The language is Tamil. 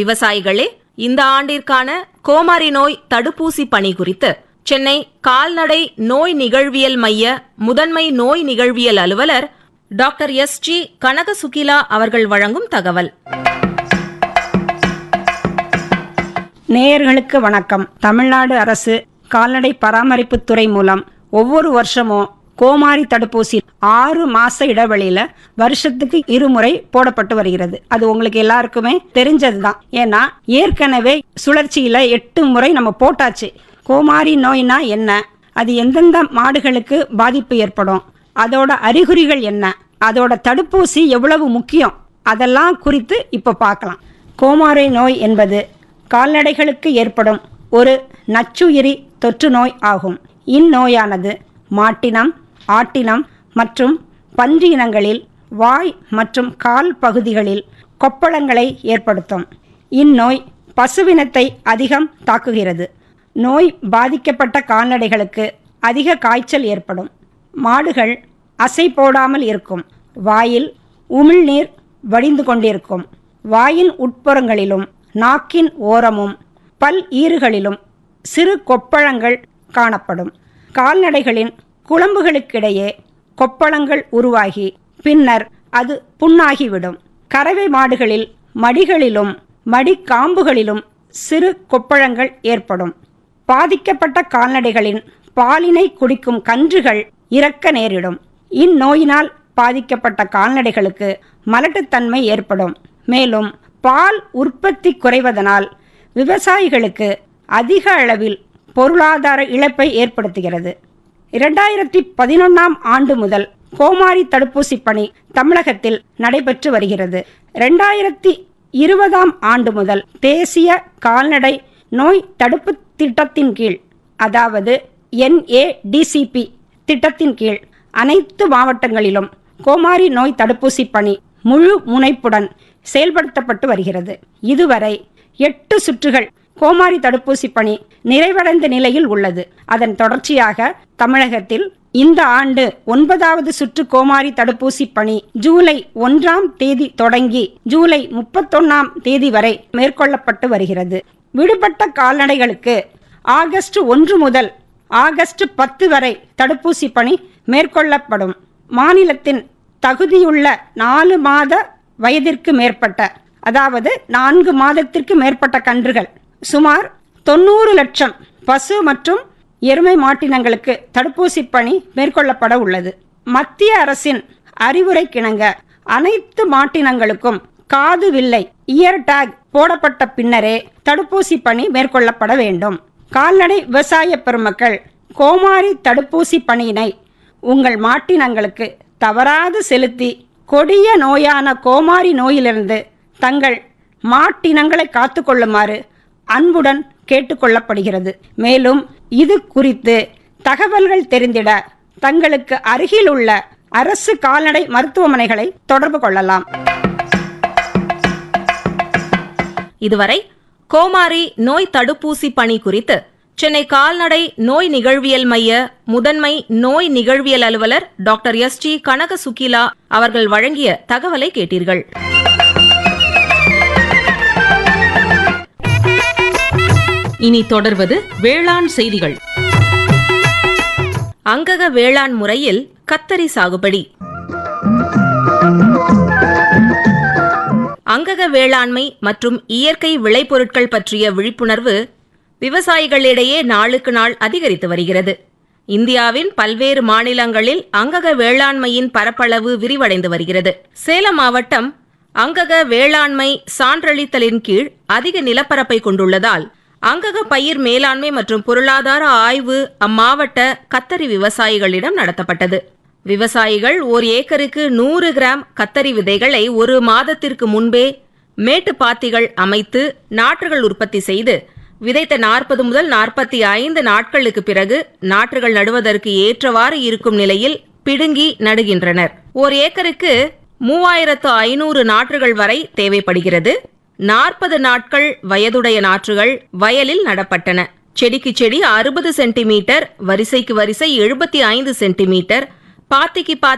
விவசாயிகளே இந்த ஆண்டிற்கான கோமாரி நோய் தடுப்பூசி பணி குறித்து சென்னை கால்நடை நோய் நிகழ்வியல் மைய முதன்மை நோய் நிகழ்வியல் அலுவலர் doctor S G Kanaka Sukila அவர்கள் வழங்கும் தகவல் நேயர்களுக்கு வணக்கம் தமிழ்நாடு அரசு கால்நடை பராமரிப்புத் துறை மூலம் ஒவ்வொரு வருஷமும் கோமாரி தடுப்பூசி ஆறு மாச இடைவெளியில வருஷத்துக்கு இருமுறை போடப்பட்டு வருகிறது அது உங்களுக்கு எல்லாருக்குமே தெரிஞ்சதுதான் ஏன்னா ஏற்கனவே சுழற்சியில எட்டு முறை நம்ம போட்டாச்சு கோமாரி நோய்னா என்ன அது எந்தெந்த மாடுகளுக்கு பாதிப்பு ஏற்படும் அதோட அறிகுறிகள் என்ன அதோட தடுப்பூசி எவ்வளவு முக்கியம் அதெல்லாம் குறித்து இப்போ பார்க்கலாம் கோமாரி நோய் என்பது கால்நடைகளுக்கு ஏற்படும் ஒரு நச்சுயிரி தொற்று நோய் ஆகும் இந்நோயானது மாட்டினம் ஆட்டினம் மற்றும் பன்றி இனங்களில் வாய் மற்றும் கால் பகுதிகளில் கொப்பளங்களை ஏற்படுத்தும் இந்நோய் பசுவினத்தை அதிகம் தாக்குகிறது நோய் பாதிக்கப்பட்ட கால்நடைகளுக்கு அதிக காய்ச்சல் ஏற்படும் மாடுகள் அசை போடாமல் இருக்கும் வாயில் உமிழ்நீர் வடிந்து கொண்டிருக்கும் வாயின் உட்புறங்களிலும் நாக்கின் ஓரமும் பல் ஈறுகளிலும் சிறு கொப்பளங்கள் காணப்படும் கால்நடைகளின் குழம்புகளுக்கிடையே கொப்பளங்கள் உருவாகி பின்னர் அது புண்ணாகிவிடும் கறவை மாடுகளில் மடிகளிலும் மடிக்காம்புகளிலும் சிறு கொப்பளங்கள் ஏற்படும் பாதிக்கப்பட்ட கால்நடைகளின் பாலினை குடிக்கும் கன்றுகள் இறக்க நேரிடும் இந்நோயினால் பாதிக்கப்பட்ட கால்நடைகளுக்கு மலட்டுத்தன்மை ஏற்படும் மேலும் பால் உற்பத்தி குறைவதனால் விவசாயிகளுக்கு அதிக அளவில் பொருளாதார இழப்பை ஏற்படுத்துகிறது இரண்டாயிரத்தி பதினொன்றாம் ஆண்டு முதல் கோமாரி தடுப்பூசி பணி தமிழகத்தில் நடைபெற்று வருகிறது இரண்டாயிரத்தி இருபதாம் ஆண்டு முதல் தேசிய கால்நடை நோய் தடுப்பு திட்டத்தின் கீழ் அதாவது என்ஏடிசிபி திட்டத்தின் கீழ் அனைத்து மாவட்டங்களிலும் கோமாரி நோய் தடுப்பூசி பணி முழு முனைப்புடன் செயல்படுத்தப்பட்டு வருகிறது இதுவரை எட்டு சுற்றுகள் கோமாரி தடுப்பூசி பணி நிறைவடைந்த நிலையில் உள்ளது அதன் தொடர்ச்சியாக தமிழகத்தில் இந்த ஆண்டு ஒன்பதாவது சுற்று கோமாரி தடுப்பூசி பணி ஜூலை ஒன்றாம் தேதி தொடங்கி ஜூலை முப்பத்தொன்னாம் தேதி வரை மேற்கொள்ளப்பட்டு வருகிறது விடுபட்ட கால்நடைகளுக்கு ஆகஸ்ட் ஒன்று முதல் ஆகஸ்ட் பத்து வரை தடுப்பூசி பணி மேற்கொள்ளப்படும் மாநிலத்தின் தகுதியுள்ள நாலு மாத வயதிற்கு மேற்பட்ட அதாவது நான்கு மாதத்திற்கு மேற்பட்ட கன்றுகள் சுமார் தொண்ணூறு லட்சம் பசு மற்றும் எருமை மாட்டினங்களுக்கு தடுப்பூசி பணி மேற்கொள்ளப்பட உள்ளது மத்திய அரசின் அறிவுரைக்கிணங்க அனைத்து மாட்டினங்களுக்கும் காது வில்லை இயர் டேக் போடப்பட்ட பின்னரே தடுப்பூசி பணி மேற்கொள்ளப்பட வேண்டும் கால்நடை விவசாய பெருமக்கள் கோமாரி தடுப்பூசி பணியினை உங்கள் மாட்டினங்களுக்கு தவறாது செலுத்தி கொடிய நோயான கோமாரி நோயிலிருந்து தங்கள் மாட்டினங்களை காத்துக்கொள்ளுமாறு அன்புடன் கேட்டுக்கொள்ளப்படுகிறது மேலும் இது குறித்து தகவல்கள் தெரிந்திட தங்களுக்கு அருகில் உள்ள அரசு கால்நடை மருத்துவமனைகளை தொடர்பு கொள்ளலாம் இதுவரை கோமாரி நோய் தடுப்பூசி பணி குறித்து சென்னை கால்நடை நோய் நிகழ்வியல் மைய முதன்மை நோய் நிகழ்வியல் அலுவலர் doctor S G Kanaka Sukila அவர்கள் வழங்கிய தகவலை கேட்டீர்கள் இனி தொடர்வது வேளாண் செய்திகள் அங்கக வேளாண் முறையில் கத்தரி சாகுபடி அங்கக வேளாண்மை மற்றும் இயற்கை விளைபொருட்கள் பற்றிய விழிப்புணர்வு விவசாயிகளிடையே நாளுக்கு நாள் அதிகரித்து வருகிறது இந்தியாவின் பல்வேறு மாநிலங்களில் அங்கக வேளாண்மையின் பரப்பளவு விரிவடைந்து வருகிறது சேலம் மாவட்டம் அங்கக வேளாண்மை சான்றளித்தலின் கீழ் அதிக நிலப்பரப்பை கொண்டுள்ளதால் அங்கக பயிர் மேலாண்மை மற்றும் பொருளாதார ஆய்வு அம்மாவட்ட கத்தரி விவசாயிகளிடம் நடத்தப்பட்டது விவசாயிகள் ஓர் ஏக்கருக்கு நூறு கிராம் கத்தரி விதைகளை ஒரு மாதத்திற்கு முன்பே மேட்டு பாத்திகள் அமைத்து நாற்றுகள் உற்பத்தி செய்து விதைத்த நாற்பது முதல் நாற்பத்தி ஐந்து நாட்களுக்கு பிறகு நாற்றுகள் நடுவதற்கு ஏற்றவாறு இருக்கும் நிலையில் பிடுங்கி நடுகின்றனர் ஓர் ஏக்கருக்கு மூவாயிரத்து ஐநூறு நாற்றுகள் வரை தேவைப்படுகிறது நாற்பது நாட்கள் வயதுடைய நாற்றுகள் வயலில் நடப்பட்டன செடிக்கு செடி அறுபது சென்டிமீட்டர் வரிசைக்கு வரிசை எழுபத்தி ஐந்து சென்டிமீட்டர் பாத்திக்கு பாத்தி